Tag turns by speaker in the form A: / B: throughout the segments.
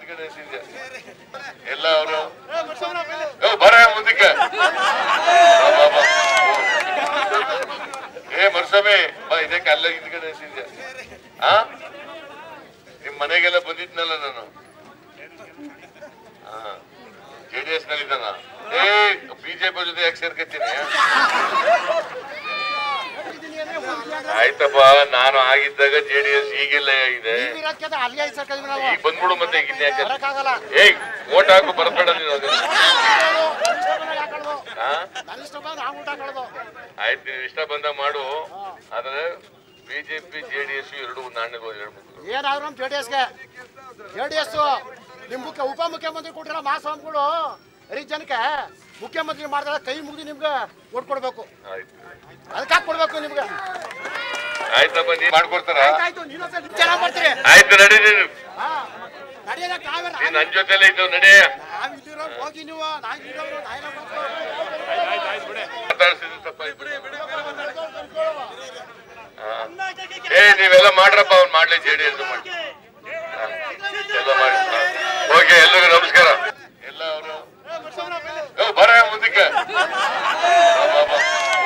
A: ಹಿಂದ್ಗಡೆ ನಿಲ್ಸಿದ್ಯಾ? ಎಲ್ಲ ಅವರು ಬರ ಮುಂದಕ್ಕೆ ಬಾ, ಬಾ, ಬಾ. ಏ ಮರ್ಸ್ವಾಮಿ ಬಾ ಇದಕ್ಕೆ ಅಲ್ಲ ಹಿಂದ್ಗಡೆ ನಿಲ್ಸಿದ್ಯಾ ಆ ನಿಮ್ ಮನೆಗೆಲ್ಲ ಬಂದಿದ್ನಲ್ಲ ನಾನು ಜೆ ಡಿ ಎಸ್ ನಲ್ಲಿ ಇದ್ದಾನ ಏ ಬಿಜೆಪಿ ಜೊತೆ ಯಾಕೆ ಸೇರ್ಕತ್ತೀನಿ ಆಯ್ತಪ್ಪ ನಾನು ಆಗಿದ್ದಾಗ ಜೆ ಡಿ ಎಸ್ ಈಗೆಲ್ಲ ಇದೆ
B: ನೀವಿರೋದ್ಕಿಂತ ಅಲ್ಲಿಗೆ ಐದು ಸರ್ಕಲ್ ನಾವು
A: ಈಗ ಬಂದ್ಬಿಡು ಮತ್ತೆ ಈಗ ಇನ್ಯಾಕೆ
B: ಬರಕ್ಕಾಗಲ್ಲ
A: ಏಯ್ ಓಟ್ ಹಾಕು ಬರಬೇಡ ನೀನು ಅದು.
B: ಹಾಕೊಳ್ಳೋದು
A: ಆ?
B: ನನ್ನ ಇಷ್ಟ ಬಂದ್ರೆ ನಾವು ಊಟ ಹಾಕೊಳ್ಳೋದು
A: ಆಯ್ತು ನೀವು ಇಷ್ಟ ಬಂದಾಗ ಮಾಡು ಆದ್ರೆ ಬಿಜೆಪಿ ಜೆ ಡಿ ಎಸ್ ಎರಡು ನಾಣ್ಯಗಳು ಹೇಳ್ಬೇಕು
B: ಏನಾದ್ರು ನಮ್ಮ ಜೆ ಡಿ ಎಸ್ಗೆ ಜೆ ಡಿ ಎಸ್ ನಿಮ್ ಮುಖ್ಯ ಉಪಮುಖ್ಯಮಂತ್ರಿ ಕೊಟ್ಟಿರೋ ಮಾಸ್ವಾಮಿಗಳು ಐದು ಜನಕ್ಕೆ ಮುಖ್ಯಮಂತ್ರಿ ಮಾಡಿದ್ರೆ ಕೈ ಮುಗಿದು ನಿಮ್ಗೆ ಓಟ್ ಕೊಡ್ಬೇಕು
A: ಆಯ್ತು
B: ಅದಕ್ಕೆ ಹಾಕಿ ಕೊಡ್ಬೇಕು ನಿಮ್ಗೆ
A: ಆಯ್ತಪ್ಪ ನೀವ್ ಮಾಡ್ಕೊಡ್ತಾರ
B: ಆಯ್ತು ನೀನು ಚೆನ್ನಾಗಿ ಮಾಡ್ತೀರಿ
A: ಆಯ್ತು ನಡಿ ನೀನು
B: ಹಾ ನಡೆಯೋದಕ್ಕೆ ನಾವೇ
A: ನೀನ್ ನನ್ ಜೊತೆಲೆ ಇದ್ದವ್ ನಡಿ
B: ನಾವ್ ಇಲ್ಲಿರೋ ಹೋಗಿ ನೀವು ನಾವ್ ಇಲ್ಲಿರೋರು ನಾವೇನ
A: ಮಾತಾಡ್ಸಿದ್ದು ತಪ್ಪಾಯ್ತು ಹಾ. ಏ ನೀವೆಲ್ಲ ಮಾಡ್ರಪ್ಪ ಅವ್ನು ಮಾಡ್ಲಿ ಜೆ ಡಿ ಎಸ್ ಮಾಡಿ ಹಾ. ಎಲ್ಲ ಮಾಡಿ ಹಾ. ಓಕೆ ಎಲ್ರಿಗೂ ನಮಸ್ಕಾರ ಎಲ್ಲ ಅವರು ಬರ ಮುಂದಕ್ಕೆ ಬಾ, ಬಾ, ಬಾ.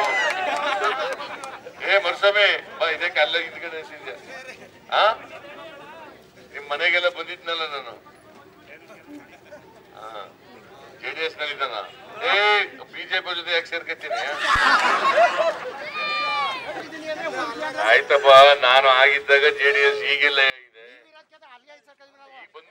A: ಏ ಮರ್ಸ್ವಾಮಿ ಬಾ ಇದಕ್ಕೆ ಅಲ್ಲ ಹಿಂದ್ಗಡೆ ನಿಲ್ಸಿದ್ಯಾ ಆ ನಿಮ್ ಮನೆಗೆಲ್ಲ ಬಂದಿದ್ನಲ್ಲ ನಾನು ಜೆ ಡಿ ಎಸ್ ನಲ್ಲಿ ಇದ್ದಾನ ಏ ಬಿಜೆಪಿ ಜೊತೆ ಯಾಕೆ ಸೇರ್ಕತ್ತೀನಿ ಆಯ್ತಪ್ಪ ನಾನು ಆಗಿದ್ದಾಗ ಜೆ ಡಿ ಎಸ್ ಈಗೆಲ್ಲ